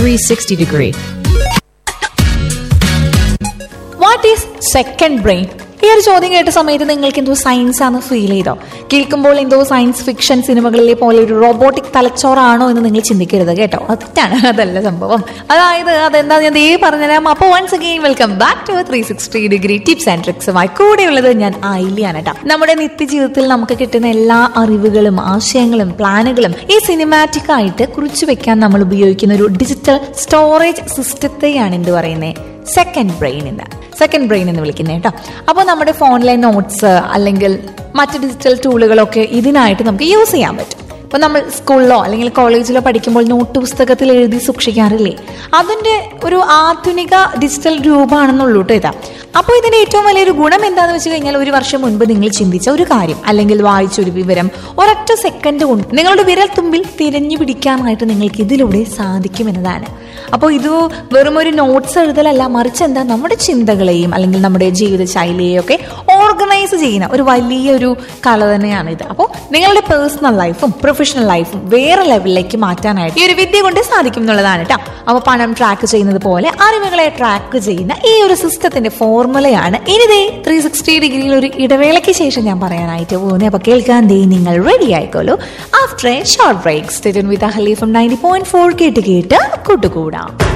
360 degree. What is second brain ഈ ഒരു ചോദ്യം കേട്ട സമയത്ത് നിങ്ങൾക്ക് എന്തോ സയൻസ് ആണ് ഫീൽ ചെയ്തോ കേൾക്കുമ്പോൾ എന്തോ സയൻസ് ഫിക്ഷൻ സിനിമകളിലെ പോലെ ഒരു റോബോട്ടിക് തലച്ചോറാണോ എന്ന് നിങ്ങൾ ചിന്തിക്കരുത് കേട്ടോ അത് തെറ്റാണ് അതല്ല സംഭവം അതായത് അതെന്താ ഞാൻ ദേ പറഞ്ഞുതരാം അപ്പോൾ once again welcome back to three sixty degree tips and ട്രിക്സുമായി കൂടെയുള്ളത് ഞാൻ ആയില്യാണ് കേട്ടോ നമ്മുടെ നിത്യജീവിതത്തിൽ നമുക്ക് കിട്ടുന്ന എല്ലാ അറിവുകളും ആശയങ്ങളും പ്ലാനുകളും ഈ സിനിമാറ്റിക് ആയിട്ട് കുറിച്ചു വെക്കാൻ നമ്മൾ ഉപയോഗിക്കുന്ന ഒരു ഡിജിറ്റൽ സ്റ്റോറേജ് സിസ്റ്റത്തെയാണ് എന്ത് പറയുന്നത് സെക്കൻഡ് ബ്രെയിൻ എന്ന് സെക്കൻഡ് ബ്രെയിൻ എന്ന് വിളിക്കുന്നത് കേട്ടോ അപ്പോൾ നമ്മുടെ ഫോണിലെ നോട്ട്സ് അല്ലെങ്കിൽ മറ്റ് ഡിജിറ്റൽ ടൂളുകളൊക്കെ ഇതിനായിട്ട് നമുക്ക് യൂസ് ചെയ്യാൻ പറ്റും ഇപ്പൊ നമ്മൾ സ്കൂളിലോ അല്ലെങ്കിൽ കോളേജിലോ പഠിക്കുമ്പോൾ നോട്ട് പുസ്തകത്തിൽ എഴുതി സൂക്ഷിക്കാറില്ലേ അതിന്റെ ഒരു ആധുനിക ഡിജിറ്റൽ രൂപമാണെന്നുള്ളൂ കേട്ടോ ഇതാ അപ്പോൾ ഇതിന്റെ ഏറ്റവും വലിയൊരു ഗുണം എന്താണെന്ന് വെച്ച് കഴിഞ്ഞാൽ ഒരു വർഷം മുൻപ് നിങ്ങൾ ചിന്തിച്ച ഒരു കാര്യം അല്ലെങ്കിൽ വായിച്ച ഒരു വിവരം ഒരൊറ്റ സെക്കൻഡ് കൊണ്ട് നിങ്ങളുടെ വിരൽ തുമ്പിൽ തിരഞ്ഞു പിടിക്കാനായിട്ട് നിങ്ങൾക്ക് ഇതിലൂടെ സാധിക്കുമെന്നതാണ് അപ്പോൾ ഇത് വെറും ഒരു നോട്ട്സ് എഴുതലല്ല മറിച്ച് എന്താ നമ്മുടെ ചിന്തകളെയും അല്ലെങ്കിൽ നമ്മുടെ ജീവിത ശൈലിയെയും ഒക്കെ ഓർഗനൈസ് ചെയ്യുന്ന ഒരു വലിയൊരു കല തന്നെയാണ് ഇത് അപ്പോൾ നിങ്ങളുടെ പേഴ്സണൽ ലൈഫും പ്രൊഫഷണൽ ലൈഫും വേറെ ലെവലിലേക്ക് മാറ്റാനായിട്ട് ഈ ഒരു വിദ്യ കൊണ്ട് സാധിക്കും എന്നുള്ളതാണ് കേട്ടോ അപ്പോൾ പണം ട്രാക്ക് ചെയ്യുന്നത് പോലെ അറിവുകളെ ട്രാക്ക് ചെയ്യുന്ന ഈ ഒരു സിസ്റ്റത്തിന്റെ ഫോർമുലയാണ് ഇനിതേ ത്രീ സിക്സ്റ്റി ഡിഗ്രിയിൽ ഒരു ഇടവേളയ്ക്ക് ശേഷം ഞാൻ പറയാനായിട്ട് പോകുന്നത് അപ്പോൾ കേൾക്കാൻ ദേ നിങ്ങൾ റെഡി ആയിക്കോളൂ after a short break stay tuned with Ahali from ninety point four കേട്ട് കേട്ട് കൂട്ടുകൂടാം